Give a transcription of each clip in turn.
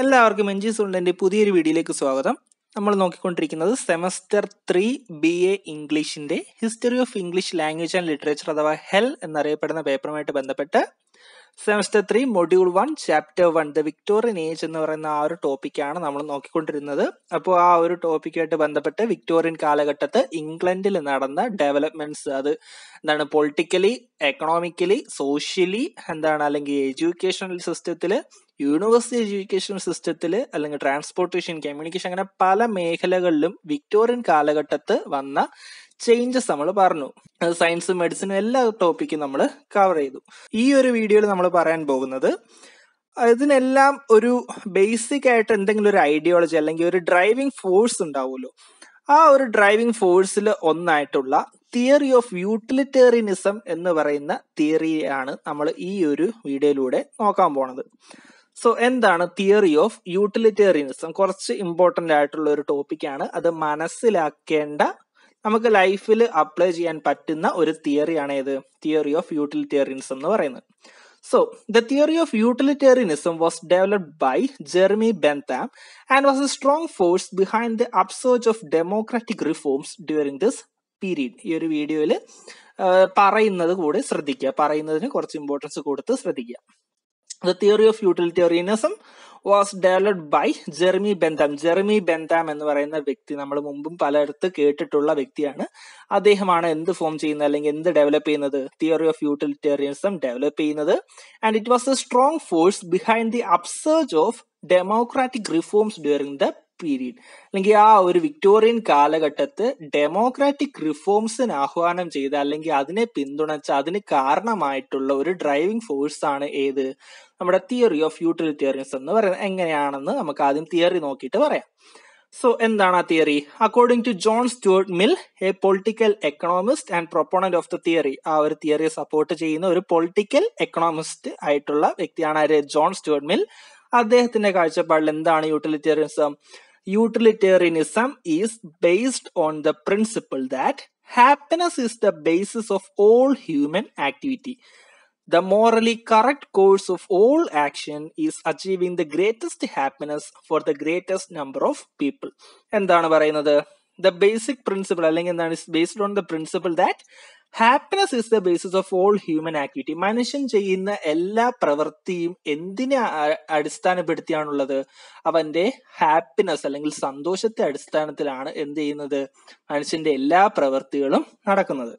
എല്ലാവർക്കും N G സുണ്ടന്റെ പുതിയൊരു വീഡിയോയിലേക്ക് സ്വാഗതം നമ്മൾ നോക്കിക്കൊണ്ടിരിക്കുന്നത് സെമസ്റ്റർ ത്രീ ബി എ ഇംഗ്ലീഷിന്റെ history of English language and literature അഥവാ ഹെൽ എന്നറിയപ്പെടുന്ന പേപ്പറുമായിട്ട് ബന്ധപ്പെട്ട് semester three module one chapter one the Victorian age എന്ന് പറയുന്ന ആ ഒരു ടോപ്പിക്കാണ് നമ്മൾ നോക്കിക്കൊണ്ടിരുന്നത് അപ്പോൾ ആ ഒരു ടോപ്പിക്കായിട്ട് ബന്ധപ്പെട്ട് വിക്ടോറിയൻ കാലഘട്ടത്ത് ഇംഗ്ലണ്ടിൽ നടന്ന ഡെവലപ്മെന്റ്സ് അത് എന്താണ് പൊളിറ്റിക്കലി എക്കണോമിക്കലി സോഷ്യലി എന്താണ് അല്ലെങ്കിൽ എഡ്യൂക്കേഷണൽ സിസ്റ്റത്തിൽ യൂണിവേഴ്സിറ്റി എഡ്യൂക്കേഷൻ സിസ്റ്റത്തിൽ അല്ലെങ്കിൽ ട്രാൻസ്പോർട്ടേഷൻ കമ്മ്യൂണിക്കേഷൻ അങ്ങനെ പല മേഖലകളിലും വിക്ടോറിയൻ കാലഘട്ടത്ത് വന്ന ചേഞ്ചസ് നമ്മൾ പറഞ്ഞു സയൻസ് മെഡിസിനും എല്ലാ ടോപ്പിക്കും നമ്മൾ കവർ ചെയ്തു ഈ ഒരു വീഡിയോയിൽ നമ്മൾ പറയാൻ പോകുന്നത് ഇതിനെല്ലാം ഒരു ബേസിക് ആയിട്ട് എന്തെങ്കിലും ഒരു ഐഡിയോളജി അല്ലെങ്കിൽ ഒരു ഡ്രൈവിംഗ് ഫോഴ്സ് ഉണ്ടാവുമല്ലോ ആ ഒരു ഡ്രൈവിംഗ് ഫോഴ്സിൽ ഒന്നായിട്ടുള്ള തിയറി ഓഫ് യൂട്ടിലിറ്റേറിയനിസം എന്ന് പറയുന്ന തിയറിയാണ് നമ്മൾ ഈ ഒരു വീഡിയോയിലൂടെ നോക്കാൻ പോണത് സോ എന്താണ് തിയറി ഓഫ് യൂട്ടിലിറ്റേറിയനിസം കുറച്ച് ഇമ്പോർട്ടന്റ് ആയിട്ടുള്ള ഒരു ടോപ്പിക്കാണ് അത് മനസ്സിലാക്കേണ്ട നമുക്ക് ലൈഫിൽ അപ്ലൈ ചെയ്യാൻ പറ്റുന്ന ഒരു തിയറിയാണ് ഏത് തിയറി ഓഫ് യൂട്ടിലിറ്റേറിയനിസം എന്ന് പറയുന്നത് so the theory of utilitarianism was developed by Jeremy Bentham and was a strong force behind the upsurge of democratic reforms during this period ഈ ഒരു വീഡിയോയിൽ പറയുന്നത് കൂടെ ശ്രദ്ധിക്കുക പറയുന്നതിന് കുറച്ച് ഇമ്പോർട്ടൻസ് കൊടുത്ത് ശ്രദ്ധിക്കുക the theory of utilitarianism was developed by Jeremy Bentham Jeremy Bentham എന്ന് പറയുന്ന വ്യക്തി നമ്മൾ മുമ്പും പലയിടത്ത് കേട്ടിട്ടുള്ള വ്യക്തിയാണ് അദ്ദേഹമാണ് എന്ത് ഫോം ചെയ്യുന്നത് അല്ലെങ്കിൽ എന്ത് ഡെവലപ്പ് ചെയ്യുന്നത് തിയറി ഓഫ് യൂട്ടിലിറ്റേറിയനിസം ഡെവലപ്പ് ചെയ്യുന്നത് and it was a strong force behind the upsurge of democratic reforms during the period അല്ലെങ്കിൽ ആ ഒരു വിക്ടോറിയൻ കാലഘട്ടത്ത് ഡെമോക്രാറ്റിക് റിഫോംസിന് ആഹ്വാനം ചെയ്ത അല്ലെങ്കിൽ അതിനെ പിന്തുണച്ച അതിന് കാരണമായിട്ടുള്ള ഒരു ഡ്രൈവിംഗ് ഫോഴ്സ് ആണ് ഏത് നമ്മുടെ തിയറി ഓഫ് യൂട്ടിലിറ്റേറിയൻസ് എന്ന് പറയുന്നത് എങ്ങനെയാണെന്ന് നമുക്ക് ആദ്യം തിയറി നോക്കിയിട്ട് പറയാം സോ എന്താണ് ആ theory according to John Stuart Mill a political economist and proponent of the theory ആ ഒരു തിയറിയെ സപ്പോർട്ട് ചെയ്യുന്ന ഒരു പൊളിറ്റിക്കൽ എക്കണോമിസ്റ്റ് ആയിട്ടുള്ള വ്യക്തിയാണ് ആര് ജോൺ സ്റ്റുവർട്ട് മിൽ അദ്ദേഹത്തിന്റെ കാഴ്ചപ്പാടിൽ എന്താണ് utilitarianism utilitarianism is based on the principle that happiness is the basis of all human activity The morally correct course of all action is achieving the greatest happiness for the greatest number of people. എന്താണ് പറയുന്നത് the basic principle അല്ലെങ്കിൽ എന്താണ് based on the principle that happiness is the basis of all human activity മനുഷ്യൻ ചെയ്യുന്ന എല്ലാ പ്രവൃത്തിയും എന്തിനെ അടിസ്ഥാനപ്പെടുത്തിയാണുള്ളത് അവന്റെ ഹാപ്പിനെസ് അല്ലെങ്കിൽ സന്തോഷത്തെ അടിസ്ഥാനത്തിലാണ് എന്ത് ചെയ്യുന്നത് മനുഷ്യന്റെ എല്ലാ പ്രവൃത്തികളും നടക്കുന്നത്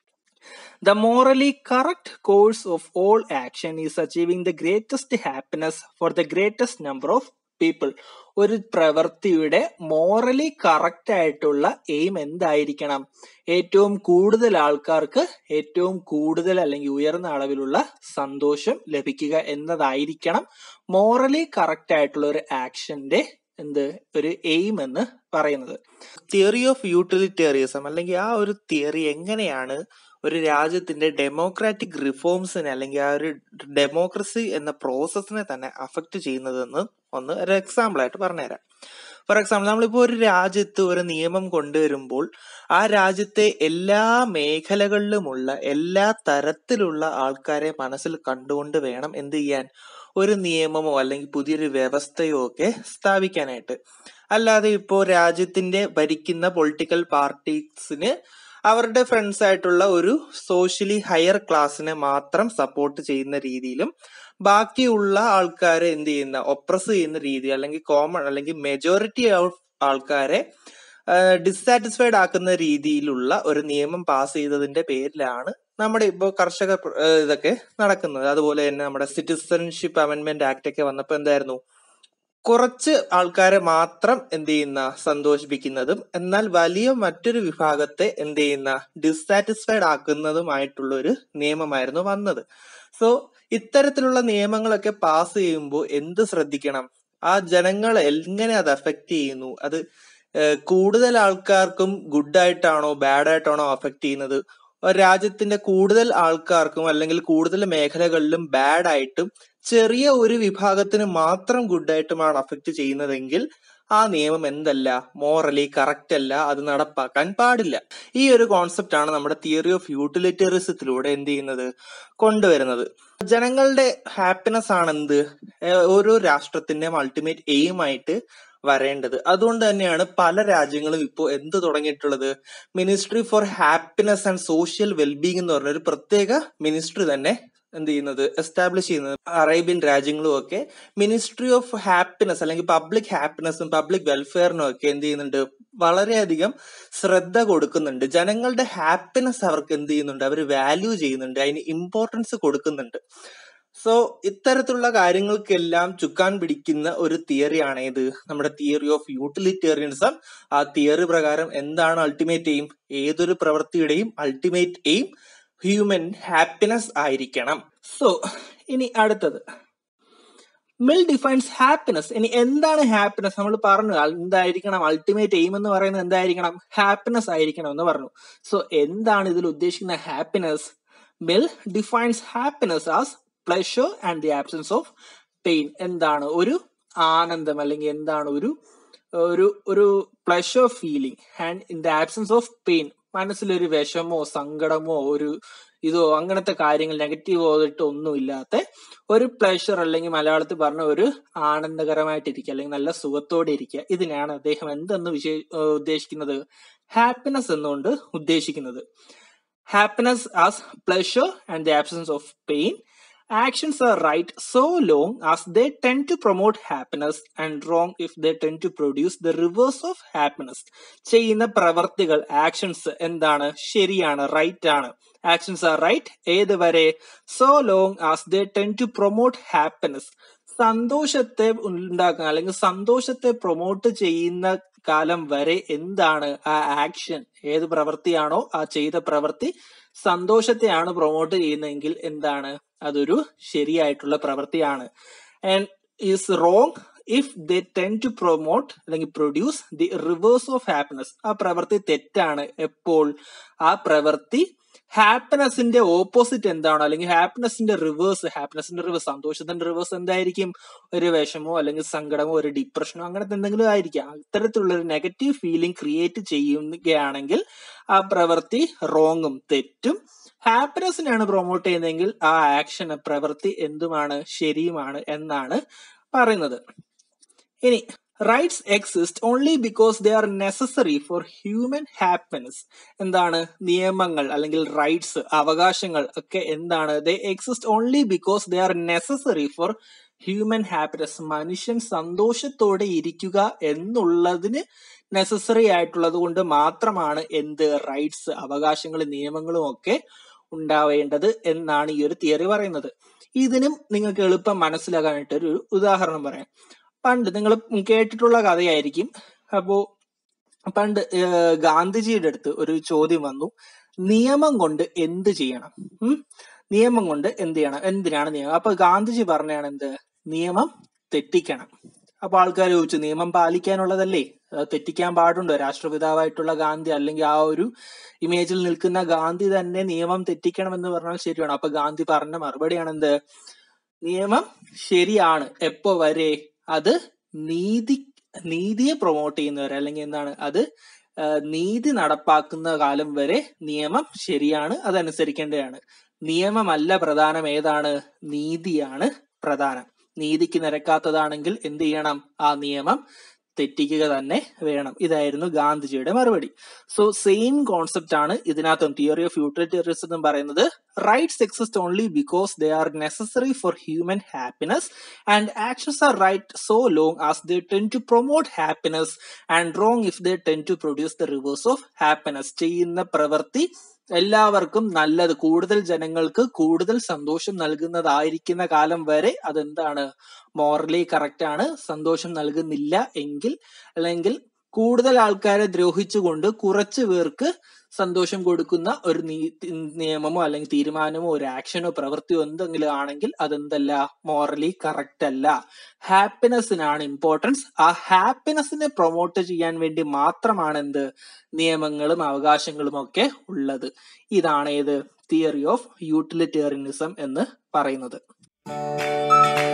The morally correct course of all action is achieving the greatest happiness for the greatest number of people ഒരു പ്രവൃത്തിയുടെ മോറലി കറക്റ്റ് ആയിട്ടുള്ള എയിം എന്തായിരിക്കണം ഏറ്റവും കൂടുതൽ ആൾക്കാർക്ക് ഏറ്റവും കൂടുതൽ അല്ലെങ്കിൽ ഉയർന്ന അളവിലുള്ള സന്തോഷം ലഭിക്കുക എന്നതായിരിക്കണം മോറലി കറക്റ്റ് ആയിട്ടുള്ള ഒരു ആക്ഷന്റെ എന്ത് ഒരു എയിം എന്ന് പറയുന്നത് തിയറി ഓഫ് യൂട്ടിലിറ്റേറിയസം അല്ലെങ്കിൽ ആ ഒരു തിയറി എങ്ങനെയാണ് ഒരു രാജ്യത്തിന്റെ ഡെമോക്രാറ്റിക് റിഫോംസിനെ അല്ലെങ്കിൽ ആ ഒരു ഡെമോക്രസി എന്ന പ്രോസസ്സിനെ തന്നെ അഫക്റ്റ് ചെയ്യുന്നതെന്ന് ഒന്ന് ഒരു എക്സാമ്പിൾ ആയിട്ട് പറഞ്ഞുതരാം ഫോർ എക്സാമ്പിൾ നമ്മളിപ്പോൾ ഒരു രാജ്യത്ത് ഒരു നിയമം കൊണ്ടുവരുമ്പോൾ ആ രാജ്യത്തെ എല്ലാ മേഖലകളിലുമുള്ള എല്ലാ തരത്തിലുള്ള ആൾക്കാരെ മനസ്സിൽ കണ്ടുകൊണ്ട് വേണം എന്ത് ചെയ്യാൻ ഒരു നിയമമോ അല്ലെങ്കിൽ പുതിയൊരു വ്യവസ്ഥയോ ഒക്കെ സ്ഥാപിക്കാനായിട്ട് അല്ലാതെ ഇപ്പോ രാജ്യത്തിന്റെ ഭരിക്കുന്ന പൊളിറ്റിക്കൽ പാർട്ടീസിന് അവരുടെ ഫ്രണ്ട്സ് ആയിട്ടുള്ള ഒരു സോഷ്യലി ഹയർ ക്ലാസ്സിനെ മാത്രം സപ്പോർട്ട് ചെയ്യുന്ന രീതിയിലും ബാക്കിയുള്ള ആൾക്കാരെ എന്ത് ചെയ്യുന്ന ഒപ്രസ് ചെയ്യുന്ന രീതി അല്ലെങ്കിൽ കോമൺ അല്ലെങ്കിൽ മെജോറിറ്റി ഓഫ് ആൾക്കാരെ ഡിസാറ്റിസ്ഫൈഡ് ആക്കുന്ന രീതിയിലുള്ള ഒരു നിയമം പാസ് ചെയ്തതിന്റെ പേരിലാണ് നമ്മുടെ ഇപ്പോൾ കർഷക ഇതൊക്കെ നടക്കുന്നത് അതുപോലെ തന്നെ നമ്മുടെ സിറ്റിസൺഷിപ്പ് അമെന്റ്മെന്റ് ആക്ട് ഒക്കെ വന്നപ്പോൾ എന്തായിരുന്നു കുറച്ച് ആൾക്കാരെ മാത്രം എന്ത് ചെയ്യുന്ന സന്തോഷിപ്പിക്കുന്നതും എന്നാൽ വലിയ മറ്റൊരു വിഭാഗത്തെ എന്ത് ചെയ്യുന്ന ഡിസാറ്റിസ്ഫൈഡ് ആക്കുന്നതുമായിട്ടുള്ള ഒരു നിയമമായിരുന്നു വന്നത് സോ ഇത്തരത്തിലുള്ള നിയമങ്ങളൊക്കെ പാസ് ചെയ്യുമ്പോൾ എന്ത് ശ്രദ്ധിക്കണം ആ ജനങ്ങളെ എങ്ങനെ അത് അഫക്റ്റ് ചെയ്യുന്നു അത് കൂടുതൽ ആൾക്കാർക്കും ഗുഡ് ആയിട്ടാണോ ബാഡ് ആയിട്ടാണോ അഫക്റ്റ് ചെയ്യുന്നത് ഒരു രാജ്യത്തിന്റെ കൂടുതൽ ആൾക്കാർക്കും അല്ലെങ്കിൽ കൂടുതൽ മേഖലകളിലും ബാഡ് ആയിട്ടും ചെറിയ ഒരു വിഭാഗത്തിന് മാത്രം ഗുഡ് ആയിട്ടുമാണ് അഫക്റ്റ് ചെയ്യുന്നതെങ്കിൽ ആ നിയമം എന്തല്ല മോറലി കറക്റ്റ് അല്ല അത് നടപ്പാക്കാൻ പാടില്ല ഈ ഒരു കോൺസെപ്റ്റ് ആണ് നമ്മുടെ തിയറി ഓഫ് യൂട്ടിലിറ്ററിസത്തിലൂടെ എന്ത് ചെയ്യുന്നത് കൊണ്ടുവരുന്നത് ജനങ്ങളുടെ ഹാപ്പിനെസ് ആണ് എന്ത് ഏഹ് ഓരോ രാഷ്ട്രത്തിന്റെയും അൾട്ടിമേറ്റ് എയിം ആയിട്ട് വരേണ്ടത് അതുകൊണ്ട് തന്നെയാണ് പല രാജ്യങ്ങളും ഇപ്പോൾ എന്ത് തുടങ്ങിയിട്ടുള്ളത് ministry for happiness and social wellbeing എന്ന് പറഞ്ഞ ഒരു പ്രത്യേക മിനിസ്ട്രി തന്നെ എന്ത് ചെയ്യുന്നത് എസ്റ്റാബ്ലിഷ് ചെയ്യുന്നത് അറേബ്യൻ രാജ്യങ്ങളും ഒക്കെ മിനിസ്ട്രി ഓഫ് ഹാപ്പിനെസ് അല്ലെങ്കിൽ പബ്ലിക് ഹാപ്പിനെസ്സും പബ്ലിക് വെൽഫെയറിനും ഒക്കെ എന്ത് ചെയ്യുന്നുണ്ട് വളരെയധികം ശ്രദ്ധ കൊടുക്കുന്നുണ്ട് ജനങ്ങളുടെ ഹാപ്പിനെസ് അവർക്ക് എന്ത് ചെയ്യുന്നുണ്ട് അവർ വാല്യൂ ചെയ്യുന്നുണ്ട് അതിന് ഇമ്പോർട്ടൻസ് കൊടുക്കുന്നുണ്ട് സോ ഇത്തരത്തിലുള്ള കാര്യങ്ങൾക്കെല്ലാം ചുക്കാൻ പിടിക്കുന്ന ഒരു തിയറിയാണ് ഏത് നമ്മുടെ തിയറി ഓഫ് യൂട്ടിലിറ്റേറിയനിസം ആ തിയറി പ്രകാരം എന്താണ് അൾട്ടിമേറ്റ് എയിം ഏതൊരു പ്രവൃത്തിയുടെയും അൾട്ടിമേറ്റ് എയിം ഹ്യൂമൻ ഹാപ്പിനെസ് ആയിരിക്കണം സോ ഇനി അടുത്തത് മിൽ ഡിഫൈൻസ് ഹാപ്പിനെസ് ഇനി എന്താണ് ഹാപ്പിനെസ് നമ്മൾ പറഞ്ഞു അൽ- എന്തായിരിക്കണം അൾട്ടിമേറ്റ് എയിം എന്ന് പറയുന്നത് എന്തായിരിക്കണം ഹാപ്പിനെസ് ആയിരിക്കണം എന്ന് പറഞ്ഞു സോ എന്താണ് ഇതിൽ ഉദ്ദേശിക്കുന്ന happiness Mill defines happiness as pleasure and the absence of pain എന്താണ് ഒരു ആനന്ദം അല്ലെങ്കിൽ എന്താണ് ഒരു ഒരു ഒരു pleasure feeling and in the absence of pain മനസ്സിലൊരു വിഷമോ സങ്കടമോ ഒരു ഇതോ അങ്ങനത്തെ കാര്യങ്ങൾ നെഗറ്റീവ് ആയിട്ട് ഒന്നും ഇല്ലാത്ത ഒരു പ്ലഷർ അല്ലെങ്കിൽ മലയാളത്തിൽ പറഞ്ഞ ഒരു ആനന്ദകരമായിട്ടിരിക്കുക അല്ലെങ്കിൽ നല്ല സുഖത്തോടെ ഇരിക്കുക ഇതിനെയാണ് അദ്ദേഹം എന്തെന്ന് വിശേ ഏഹ് ഉദ്ദേശിക്കുന്നത് ഹാപ്പിനെസ് എന്നുകൊണ്ട് ഉദ്ദേശിക്കുന്നത് happiness as pleasure and the absence of pain Actions are right so long as they tend to promote happiness and wrong if they tend to produce the reverse of happiness. ചെയ്യുന്ന പ്രവർത്തികൾ actions എന്താണ് ശരിയാണ് right ആണ് actions are right ഏത് വരെ so long as they tend to promote happiness സന്തോഷത്തെ ഉണ്ടാക്കുന്ന അല്ലെങ്കിൽ സന്തോഷത്തെ പ്രൊമോട്ട് ചെയ്യുന്ന കാലം വരെ എന്താണ് ആ ആക്ഷൻ ഏത് പ്രവൃത്തിയാണോ ആ ചെയ്ത പ്രവൃത്തി സന്തോഷത്തെയാണ് പ്രൊമോട്ട് ചെയ്യുന്നതെങ്കിൽ എന്താണ് അതൊരു ശരിയായിട്ടുള്ള പ്രവൃത്തിയാണ് and is wrong if they tend to promote അല്ലെങ്കിൽ produce the reverse of happiness ആ പ്രവൃത്തി തെറ്റാണ് എപ്പോൾ ആ പ്രവൃത്തി ഹാപ്പിനെസിന്റെ ഓപ്പോസിറ്റ് എന്താണോ അല്ലെങ്കിൽ ഹാപ്പിനെസിന്റെ റിവേഴ്സ് ഹാപ്പിനെസിന്റെ റിവേഴ്സ് സന്തോഷത്തിന്റെ റിവേഴ്സ് എന്തായിരിക്കും ഒരു വിഷമോ അല്ലെങ്കിൽ സങ്കടമോ ഒരു ഡിപ്രഷനോ അങ്ങനത്തെ എന്തെങ്കിലും ആയിരിക്കാം അത്തരത്തിലുള്ള ഒരു നെഗറ്റീവ് ഫീലിംഗ് ക്രിയേറ്റ് ചെയ്യുകയാണെങ്കിൽ ആ പ്രവൃത്തി റോങ്ങും തെറ്റും ഹാപ്പിനെസ്സിനെയാണ് പ്രൊമോട്ട് ചെയ്യുന്നതെങ്കിൽ ആ ആക്ഷൻ പ്രവൃത്തി എന്തുമാണ് ശരിയുമാണ് എന്നാണ് പറയുന്നത് ഇനി rights exist only because they are necessary for human happiness എന്താണ് നിയമങ്ങൾ അല്ലെങ്കിൽ റൈറ്റ്സ് അവകാശങ്ങൾ ഒക്കെ എന്താണ് they exist only because they are necessary for human happiness മനുഷ്യൻ സന്തോഷത്തോടെ ഇരിക്കുക എന്നുള്ളതിന് നെസസറി ആയിട്ടുള്ളത് കൊണ്ട് മാത്രമാണ് എന്ത് റൈറ്റ്സ് അവകാശങ്ങളും നിയമങ്ങളും ഒക്കെ ഉണ്ടാവേണ്ടത് എന്നാണ് ഈ ഒരു തിയറി പറയുന്നത് ഇതിനും നിങ്ങൾക്ക് എളുപ്പം മനസ്സിലാക്കാനായിട്ട് ഒരു ഉദാഹരണം പറയാം പണ്ട് നിങ്ങൾ കേട്ടിട്ടുള്ള കഥയായിരിക്കും അപ്പോ പണ്ട് ഏഹ്, ഗാന്ധിജിയുടെ അടുത്ത് ഒരു ചോദ്യം വന്നു നിയമം കൊണ്ട് എന്ത് ചെയ്യണം ഉം? നിയമം കൊണ്ട് എന്ത് ചെയ്യണം എന്തിനാണ് നിയമം അപ്പൊ ഗാന്ധിജി പറഞ്ഞാണ് എന്ത് നിയമം തെറ്റിക്കണം അപ്പൊ ആൾക്കാർ ചോദിച്ചു നിയമം പാലിക്കാനുള്ളതല്ലേ അത് തെറ്റിക്കാൻ പാടുണ്ടോ രാഷ്ട്രപിതാവായിട്ടുള്ള ഗാന്ധി അല്ലെങ്കിൽ ആ ഒരു ഇമേജിൽ നിൽക്കുന്ന ഗാന്ധി തന്നെ നിയമം തെറ്റിക്കണം എന്ന് പറഞ്ഞാൽ ശരിയാണ് അപ്പൊ ഗാന്ധി പറഞ്ഞ മറുപടിയാണ് എന്ത് നിയമം ശരിയാണ് എപ്പോ വരെ അത് നീതി നീതിയെ പ്രൊമോട്ട് ചെയ്യുന്നവരെ അല്ലെങ്കിൽ എന്താണ് അത് ആ, നീതി നടപ്പാക്കുന്ന കാലം വരെ നിയമം ശരിയാണ് അതനുസരിക്കേണ്ടതാണ് നിയമമല്ല പ്രധാനം ഏതാണ് നീതിയാണ് പ്രധാനം നീതിക്ക് നിരക്കാത്തതാണെങ്കിൽ എന്ത് ചെയ്യണം ആ നിയമം തെറ്റിക്കുക തന്നെ വേണം ഇതായിരുന്നു ഗാന്ധിജിയുടെ മറുപടി സോ സെയിം കോൺസെപ്റ്റ് ആണ് ഇതിനകത്തും തിയറി ഓഫ് യൂട്ടിലിറ്റേറിയനിസം എന്ന് പറയുന്നത് rights exist only because they are necessary for human happiness and actions are right so long as they tend to promote happiness and wrong if they tend to produce the reverse of happiness ചെയ്യുന്ന പ്രവൃത്തി എല്ലാവർക്കും നല്ലത് കൂടുതൽ ജനങ്ങൾക്ക് കൂടുതൽ സന്തോഷം നൽകുന്നതായിരിക്കുന്ന കാലം വരെ അതെന്താണ് മോറലി കറക്റ്റ് ആണ് സന്തോഷം നൽകുന്നില്ല എങ്കിൽ അല്ലെങ്കിൽ കൂടുതൽ ആൾക്കാരെ ദ്രോഹിച്ചുകൊണ്ട് കുറച്ചു പേർക്ക് സന്തോഷം കൊടുക്കുന്ന ഒരു നിയമമോ അല്ലെങ്കിൽ തീരുമാനമോ ഒരു ആക്ഷനോ പ്രവൃത്തിയോ എന്തെങ്കിലും ആണെങ്കിൽ അതെന്തല്ല മോറലി കറക്റ്റ് അല്ല ഹാപ്പിനെസ്സിനാണ് ഇമ്പോർട്ടൻസ് ആ ഹാപ്പിനെസ്സിനെ പ്രൊമോട്ട് ചെയ്യാൻ വേണ്ടി മാത്രമാണ് എന്ത് നിയമങ്ങളും അവകാശങ്ങളും ഒക്കെ ഉള്ളത് ഇതാണ് ഏത് തിയറി ഓഫ് യൂട്ടിലിറ്റേറിയനിസം എന്ന് പറയുന്നത്